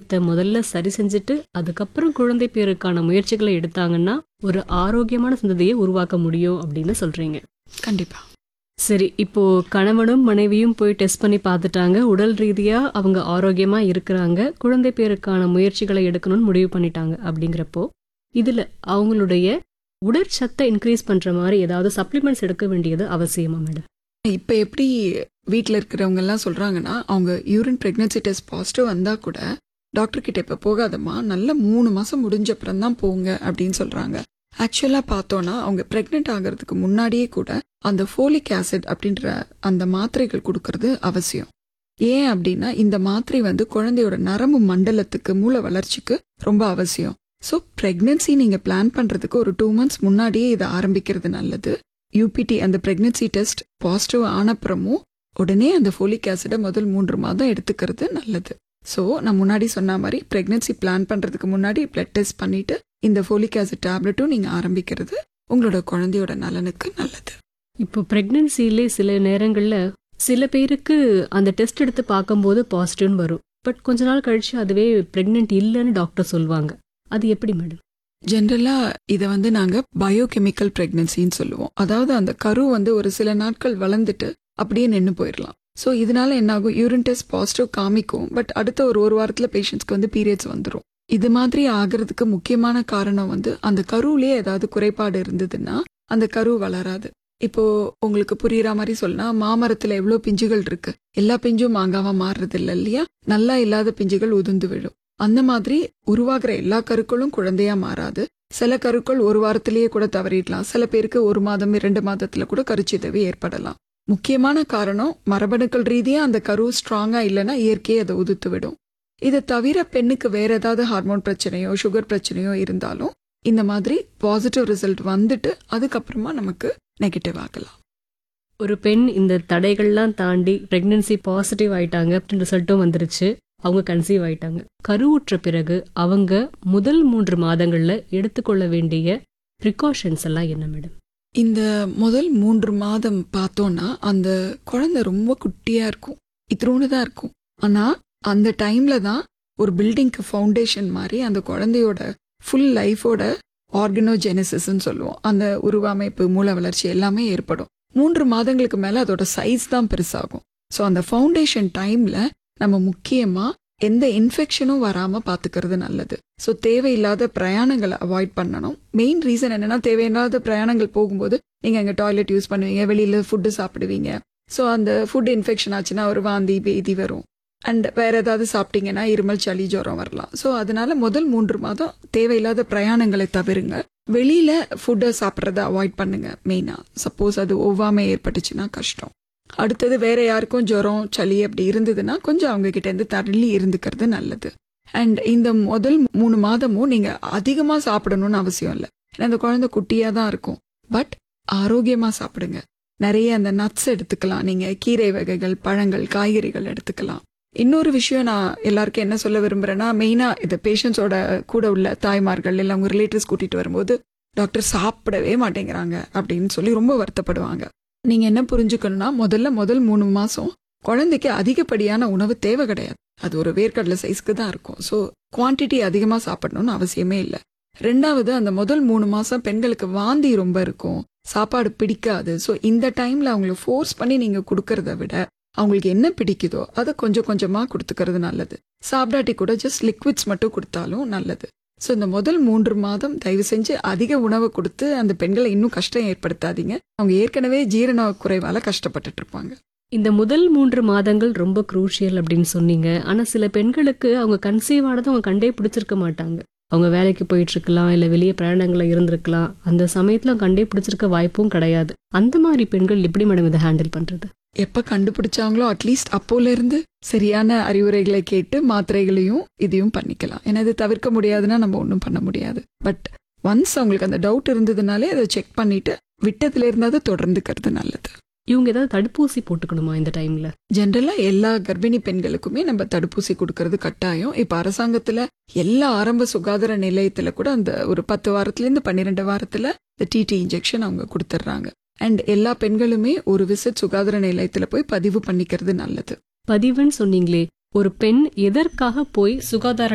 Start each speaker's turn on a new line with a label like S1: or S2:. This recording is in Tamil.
S1: விஷயத்த முதல்ல சரி செஞ்சுட்டு அதுக்கப்புறம் குழந்தை பேருக்கான முயற்சிகளை எடுத்தாங்கன்னா ஒரு ஆரோக்கியமான சந்ததியை உருவாக்க முடியும் அப்படின்னு சொல்றீங்க
S2: கண்டிப்பா
S1: சரி இப்போ கணவனும் மனைவியும் போய் டெஸ்ட் பண்ணி பார்த்துட்டாங்க உடல் ரீதியா அவங்க ஆரோக்கியமா இருக்கிறாங்க குழந்தை பேருக்கான முயற்சிகளை எடுக்கணும்னு முடிவு பண்ணிட்டாங்க அப்படிங்கிறப்போ இதுல அவங்களுடைய உடற்சத்தை இன்க்ரீஸ் பண்ற மாதிரி ஏதாவது சப்ளிமெண்ட்ஸ் எடுக்க வேண்டியது அவசியமா மேடம்
S2: இப்போ எப்படி வீட்டில் இருக்கிறவங்க எல்லாம் சொல்றாங்கன்னா அவங்க யூரின் பிரெக்னன்சி டெஸ்ட் பாசிட்டிவ் வந்தா கூட டாக்டர் கிட்ட இப்போ போகாதம்மா நல்ல மூணு மாசம் முடிஞ்ச அப்புறம் தான் போங்க அப்படின்னு சொல்றாங்க ஆக்சுவலா பார்த்தோன்னா அவங்க பிரெக்னென்ட் ஆகிறதுக்கு முன்னாடியே கூட அந்த ஃபோலிக் ஆசிட் அப்படின்ற அந்த மாத்திரைகள் கொடுக்கறது அவசியம் ஏன் அப்படின்னா இந்த மாத்திரை வந்து குழந்தையோட நரம்பு மண்டலத்துக்கு மூளை வளர்ச்சிக்கு ரொம்ப அவசியம் ஸோ ப்ரெக்னென்சி நீங்கள் பிளான் பண்ணுறதுக்கு ஒரு டூ மந்த்ஸ் முன்னாடியே இதை ஆரம்பிக்கிறது நல்லது யூபிடி அந்த பிரெக்னன்சி டெஸ்ட் பாசிட்டிவ் ஆனப்புறமும் உடனே அந்த ஃபோலிக் ஆசிடை முதல் மூன்று மாதம் எடுத்துக்கிறது நல்லது ஸோ நான் முன்னாடி சொன்ன மாதிரி பிரெக்னன்சி பிளான் பண்ணுறதுக்கு முன்னாடி பிளட் டெஸ்ட் பண்ணிட்டு இந்த ஃபோலிக் ஆசிட் டேப்லெட்டும் நீங்கள் ஆரம்பிக்கிறது உங்களோட குழந்தையோட நலனுக்கு நல்லது
S1: இப்போ பிரெக்னன்சிலே சில நேரங்கள்ல சில பேருக்கு அந்த டெஸ்ட் எடுத்து பார்க்கும்போது பாசிட்டிவ்னு வரும் பட் கொஞ்ச நாள் கழிச்சு அதுவே பிரெக்னென்ட் இல்லைன்னு டாக்டர் சொல்லுவாங்க அது எப்படி மேடம்
S2: ஜென்ரலாக இதை வந்து நாங்கள் பயோகெமிக்கல் ப்ரெக்னன்சின்னு சொல்லுவோம் அதாவது அந்த கரு வந்து ஒரு சில நாட்கள் வளர்ந்துட்டு அப்படியே நின்று போயிடலாம் ஸோ இதனால என்ன ஆகும் யூரின் டெஸ்ட் பாசிட்டிவ் காமிக்கும் பட் அடுத்த ஒரு ஒரு வாரத்தில் பேஷண்ட்ஸ்க்கு வந்து பீரியட்ஸ் வந்துடும் இது மாதிரி ஆகிறதுக்கு முக்கியமான காரணம் வந்து அந்த கருவிலே ஏதாவது குறைபாடு இருந்ததுன்னா அந்த கரு வளராது இப்போ உங்களுக்கு புரியுற மாதிரி சொன்னா மாமரத்துல எவ்வளோ பிஞ்சுகள் இருக்கு எல்லா பிஞ்சும் மாங்காவா மாறுறது இல்லை இல்லையா நல்லா இல்லாத பிஞ்சுகள் உதிர்ந்து விழும் அந்த மாதிரி உருவாகிற எல்லா கருக்களும் குழந்தையா மாறாது சில கருக்கள் ஒரு வாரத்திலேயே கூட தவறிடலாம் சில பேருக்கு ஒரு மாதம் இரண்டு மாதத்துல கூட கருச்சிதவி ஏற்படலாம் முக்கியமான காரணம் மரபணுக்கள் ரீதியா அந்த கரு ஸ்ட்ராங்கா இல்லைன்னா இயற்கையே அதை உதிர்த்து விடும் இதை தவிர பெண்ணுக்கு வேற ஏதாவது ஹார்மோன் பிரச்சனையோ சுகர் பிரச்சனையோ இருந்தாலும் இந்த மாதிரி பாசிட்டிவ் ரிசல்ட் வந்துட்டு அதுக்கப்புறமா நமக்கு நெகட்டிவ் ஆகலாம்
S1: ஒரு பெண் இந்த தடைகள்லாம் தாண்டி பிரெக்னன்சி பாசிட்டிவ் ஆயிட்டாங்க அப்படின்னு ரிசல்ட்டும் வந்துருச்சு அவங்க கன்சீவ் ஆயிட்டாங்க கருவுற்ற பிறகு அவங்க முதல் மூன்று மாதங்கள்ல எடுத்துக்கொள்ள வேண்டிய ப்ரிகாஷன்ஸ் எல்லாம் என்ன மேடம்
S2: இந்த முதல் மூன்று மாதம் பார்த்தோன்னா அந்த குழந்தை ரொம்ப குட்டியா இருக்கும் இத்திரோண்டு தான் இருக்கும் ஆனா அந்த டைம்ல தான் ஒரு பில்டிங்க்கு ஃபவுண்டேஷன் மாதிரி அந்த குழந்தையோட ஃபுல் லைஃபோட ஆர்கனோஜெனசிஸ்ன்னு சொல்லுவோம் அந்த உருவமைப்பு மூல வளர்ச்சி எல்லாமே ஏற்படும் மூன்று மாதங்களுக்கு மேல அதோட சைஸ் தான் பெருசாகும் ஸோ அந்த ஃபவுண்டேஷன் டைம்ல நம்ம முக்கியமா எந்த இன்ஃபெக்ஷனும் வராம பாத்துக்கிறது நல்லது ஸோ தேவையில்லாத பிரயாணங்களை அவாய்ட் பண்ணணும் மெயின் ரீசன் என்னன்னா தேவையில்லாத பிரயாணங்கள் போகும்போது நீங்க அங்க டாய்லெட் யூஸ் பண்ணுவீங்க வெளியில ஃபுட்டு சாப்பிடுவீங்க ஸோ அந்த ஃபுட் இன்ஃபெக்ஷன் ஆச்சுன்னா ஒரு வாந்தி பேதி வரும் அண்ட் வேற ஏதாவது சாப்பிட்டீங்கன்னா இருமல் சளி ஜுரம் வரலாம் ஸோ அதனால முதல் மூன்று மாதம் தேவையில்லாத பிரயாணங்களை தவிருங்க வெளியில ஃபுட்டை சாப்பிட்றத அவாய்ட் பண்ணுங்க மெயினா சப்போஸ் அது ஒவ்வாமை ஏற்பட்டுச்சுன்னா கஷ்டம் அடுத்தது வேற யாருக்கும் ஜுரம் சளி அப்படி இருந்ததுன்னா கொஞ்சம் அவங்க கிட்ட இருந்து தள்ளி இருந்துக்கிறது நல்லது அண்ட் இந்த முதல் மூணு மாதமும் நீங்க அதிகமா சாப்பிடணும்னு அவசியம் இல்லை ஏன்னா அந்த குழந்தை குட்டியா தான் இருக்கும் பட் ஆரோக்கியமா சாப்பிடுங்க நிறைய அந்த நட்ஸ் எடுத்துக்கலாம் நீங்க கீரை வகைகள் பழங்கள் காய்கறிகள் எடுத்துக்கலாம் இன்னொரு விஷயம் நான் எல்லாருக்கும் என்ன சொல்ல விரும்புறேன்னா மெயினா இது பேஷண்ட்ஸோட கூட உள்ள தாய்மார்கள் இல்லை அவங்க ரிலேட்டிவ்ஸ் கூட்டிட்டு வரும்போது டாக்டர் சாப்பிடவே மாட்டேங்கிறாங்க அப்படின்னு சொல்லி ரொம்ப வருத்தப்படுவாங்க நீங்க என்ன புரிஞ்சுக்கணும்னா முதல்ல முதல் மூணு மாசம் குழந்தைக்கு அதிகப்படியான உணவு தேவை கிடையாது அது ஒரு வேர்க்கடலை சைஸ்க்கு தான் இருக்கும் ஸோ குவான்டிட்டி அதிகமாக சாப்பிடணும்னு அவசியமே இல்லை ரெண்டாவது அந்த முதல் மூணு மாசம் பெண்களுக்கு வாந்தி ரொம்ப இருக்கும் சாப்பாடு பிடிக்காது ஸோ இந்த டைம்ல அவங்களுக்கு ஃபோர்ஸ் பண்ணி நீங்க கொடுக்கறத விட அவங்களுக்கு என்ன பிடிக்குதோ அதை கொஞ்சம் கொஞ்சமா கொடுத்துக்கிறது நல்லது சாப்பிடாட்டி கூட ஜஸ்ட் லிக்விட்ஸ் மட்டும் கொடுத்தாலும் நல்லது ஸோ இந்த முதல் மூன்று மாதம் தயவு செஞ்சு அதிக உணவு கொடுத்து அந்த பெண்களை இன்னும் கஷ்டம் ஏற்படுத்தாதீங்க அவங்க ஏற்கனவே ஜீரண குறைவால கஷ்டப்பட்டுட்டு இருப்பாங்க
S1: இந்த முதல் மூன்று மாதங்கள் ரொம்ப குரூஷியல் அப்படின்னு சொன்னீங்க ஆனா சில பெண்களுக்கு அவங்க கன்சீவ் ஆனதை அவங்க கண்டே பிடிச்சிருக்க மாட்டாங்க அவங்க வேலைக்கு போயிட்டு இருக்கலாம் இல்ல வெளியே பிரயாணங்கள்ல இருந்திருக்கலாம் அந்த சமயத்துல அவங்க கண்டே பிடிச்சிருக்க வாய்ப்பும் கிடையாது அந்த மாதிரி பெண்கள் எப்படி மேடம் இதை ஹேண்டில் பண்றது
S2: எப்ப கண்டுபிடிச்சாங்களோ அட்லீஸ்ட் அப்போல இருந்து சரியான அறிவுரைகளை கேட்டு மாத்திரைகளையும் இதையும் பண்ணிக்கலாம் ஏன்னா இது தவிர்க்க முடியாதுன்னா நம்ம ஒன்றும் பண்ண முடியாது பட் ஒன்ஸ் அவங்களுக்கு அந்த டவுட் இருந்ததுனாலே அதை செக் பண்ணிட்டு விட்டதுல இருந்தாவது தொடர்ந்துக்கிறது நல்லது
S1: இவங்க ஏதாவது தடுப்பூசி போட்டுக்கணுமா இந்த டைம்ல
S2: ஜென்ரலா எல்லா கர்ப்பிணி பெண்களுக்குமே நம்ம தடுப்பூசி கொடுக்கறது கட்டாயம் இப்ப அரசாங்கத்துல எல்லா ஆரம்ப சுகாதார நிலையத்துல கூட அந்த ஒரு பத்து வாரத்துல இருந்து பன்னிரெண்டு வாரத்துல இந்த டிடி இன்ஜெக்ஷன் அவங்க கொடுத்துட்றாங்க அண்ட் எல்லா பெண்களுமே ஒரு விசிட் சுகாதார நிலையத்துல போய் பதிவு பண்ணிக்கிறது நல்லது
S1: பதிவுன்னு சொன்னீங்களே ஒரு பெண் எதற்காக போய் சுகாதார